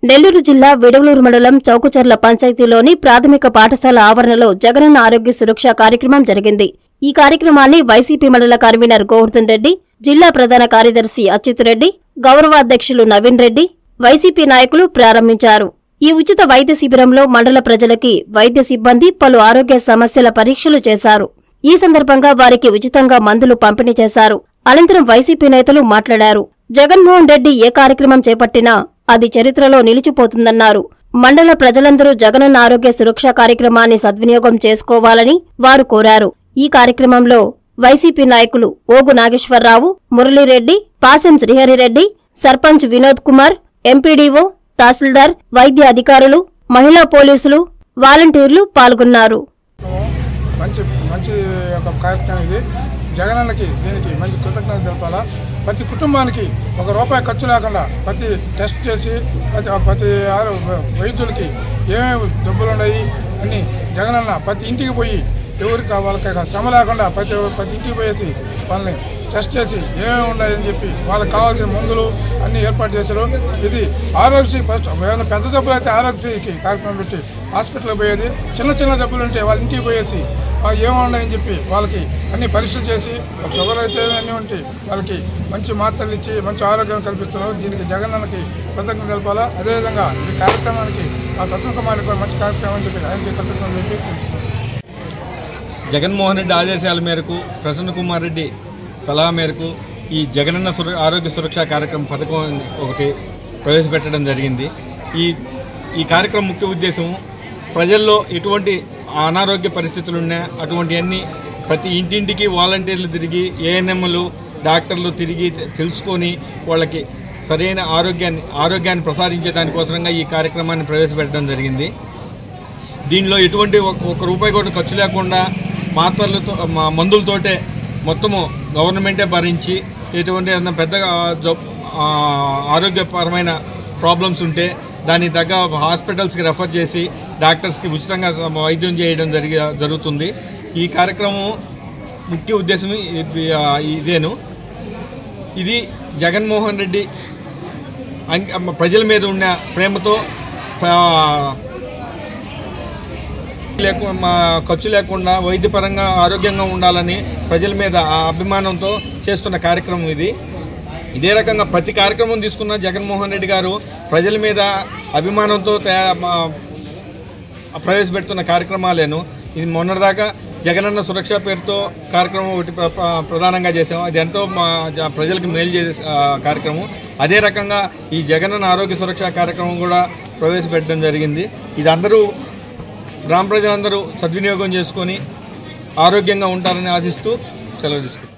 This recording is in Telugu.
నెల్లూరు జిల్లా విడవలూరు మండలం చౌకచర్ల పంచాయతీలోని ప్రాథమిక పాఠశాల ఆవరణలో జగనన్న ఆరోగ్య సురక్ష కార్యక్రమం జరిగింది ఈ కార్యక్రమాన్ని వైసీపీ మండల కన్వీనర్ గోవర్ధన్ రెడ్డి జిల్లా ప్రధాన కార్యదర్శి అచ్యుతరెడ్డి గౌరవాధ్యక్షులు నవీన్ రెడ్డి వైసీపీ నాయకులు ప్రారంభించారు ఈ ఉచిత వైద్య శిబిరంలో మండల ప్రజలకి వైద్య సిబ్బంది పలు ఆరోగ్య సమస్యల పరీక్షలు చేశారు ఈ సందర్భంగా వారికి ఉచితంగా మందులు పంపిణీ చేశారు అనంతరం వైసీపీ నేతలు మాట్లాడారు జగన్మోహన్ రెడ్డి ఏ కార్యక్రమం చేపట్టినా అది చరిత్రలో నిలిచిపోతుందన్నారు మండల ప్రజలందరూ జగనన్న ఆరోగ్య సురక్ష కార్యక్రమాన్ని సద్వినియోగం చేసుకోవాలని వారు కోరారు ఈ కార్యక్రమంలో వైసీపీ నాయకులు ఓగు నాగేశ్వరరావు మురళీరెడ్డి పాసెం శ్రీహరిరెడ్డి సర్పంచ్ వినోద్ కుమార్ ఎంపీడీఓ తహసీల్దార్ వైద్య అధికారులు మహిళా పోలీసులు వాలంటీర్లు పాల్గొన్నారు మంచి మంచి ఒక కార్యక్రమం ఇది జగనన్నకి దీనికి మంచి కృతజ్ఞత తెలపాలా ప్రతి కుటుంబానికి ఒక రూపాయి ఖర్చు లేకుండా ప్రతి టెస్ట్ చేసి ప్రతి ప్రతి ఆరో- వైద్యులకి ఏమేమి జబ్బులు ఉన్నాయి అన్ని జగనన్న ప్రతి ఇంటికి పోయి ఎవరికి వాళ్ళకి శ్రమ లేకుండా ప్రతి ప్రతి ఇంటికి పోయేసి వాళ్ళని టెస్ట్ చేసి ఏమేమి ఉన్నాయని చెప్పి వాళ్ళకి కావాల్సిన మందులు అన్ని ఏర్పాటు చేశారు ఇది ఆరోగ్యశ్రీ ఫస్ట్ ఏమైనా పెద్ద జబ్బులు అయితే ఆరోగ్యశ్రీకి కార్యక్రమం పెట్టి హాస్పిటల్కి పోయేది చిన్న చిన్న జబ్బులు ఉంటే వాళ్ళ ఇంటికి పోయేసి ఆ ఏమున్నాయని చెప్పి వాళ్ళకి అన్ని పరీక్షలు చేసి ఒక షుగర్ అయితే అన్నీ ఉంటే వాళ్ళకి మంచి మాత్రలు ఇచ్చి మంచి ఆరోగ్యం కల్పిస్తున్నారు దీనికి జగనన్నకి కృతజ్ఞత తెలపాలా అదేవిధంగా ఈ కార్యక్రమానికి ఆ ప్రసన్న కుమార్కి కూడా మంచి కార్యక్రమం అని చెప్పి ఆయనకి కృతజ్ఞత చెప్పి జగన్మోహన్ రెడ్డి ఆదేశాల మేరకు ప్రసన్న కుమార్ రెడ్డి సలహా మేరకు ఈ జగనన్న సుర ఆరోగ్య సురక్ష కార్యక్రమం పథకం ఒకటి ప్రవేశపెట్టడం జరిగింది ఈ ఈ కార్యక్రమం ముఖ్య ఉద్దేశం ప్రజల్లో ఎటువంటి అనారోగ్య పరిస్థితులు ఉన్నా అటువంటివన్నీ ప్రతి ఇంటింటికి వాలంటీర్లు తిరిగి ఏఎన్ఎంలు డాక్టర్లు తిరిగి తె- తెలుసుకొని వాళ్ళకి సరైన ఆరోగ్యాన్ని ఆరోగ్యాన్ని ప్రసాదించే దానికోసంగా ఈ కార్యక్రమాన్ని ప్రవేశపెట్టడం జరిగింది దీనిలో ఎటువంటి ఒక ఒక రూపాయి కూడా ఖర్చు లేకుండా మాత్రలతో మా- మందులతోటే మొత్తము గవర్నమెంటే భరించి ఎటువంటి ఏదైనా పెద్దగా జబ్ ఆ, ఆరోగ్యపరమైన ప్రాబ్లమ్స్ ఉంటే దానికి తగ్గ హాస్పిటల్స్కి రెఫర్ చేసి డాక్టర్స్కి ఉచితంగా స- వైద్యం చేయడం జరిగి జరుగుతుంది ఈ కార్యక్రమం ముఖ్య ఉద్దేశం ఇది- ఆ, ఇదేను ఇది జగన్మోహన్ రెడ్డి అంక- ప్రజల మీద ఉన్న ప్రేమతో ఆ, లేకు మా ఖర్చు లేకుండా వైద్యపరంగా ఆరోగ్యంగా ఉండాలని ప్రజల మీద ఆ అభిమానంతో చేస్తున్న కార్యక్రమం ఇది ఇదే రకంగా ప్రతి కార్యక్రమం తీసుకున్న జగన్మోహన్ రెడ్డి గారు ప్రజల మీద అభిమానంతో తయా- మా- ప్రవేశపెడుతున్న కార్యక్రమాలేను ఇది మొన్నటిదాకా జగనన్న సురక్ష పేరుతో కార్యక్రమం ఒకటి ప్ర- ప్ర- ప్రధానంగా చేసాం అది ఎంతో మా జ- ప్రజలకు మేలు చేసే ఆ, కార్యక్రమం అదే రకంగా ఈ జగనన్న ఆరోగ్య సురక్ష కార్యక్రమం కూడా ప్రవేశపెట్టడం జరిగింది ఇది అందరూ గ్రామ ప్రజలందరూ సద్వినియోగం చేసుకొని ఆరోగ్యంగా ఉంటారని ఆశిస్తూ సెలవు తీసుకుంటాం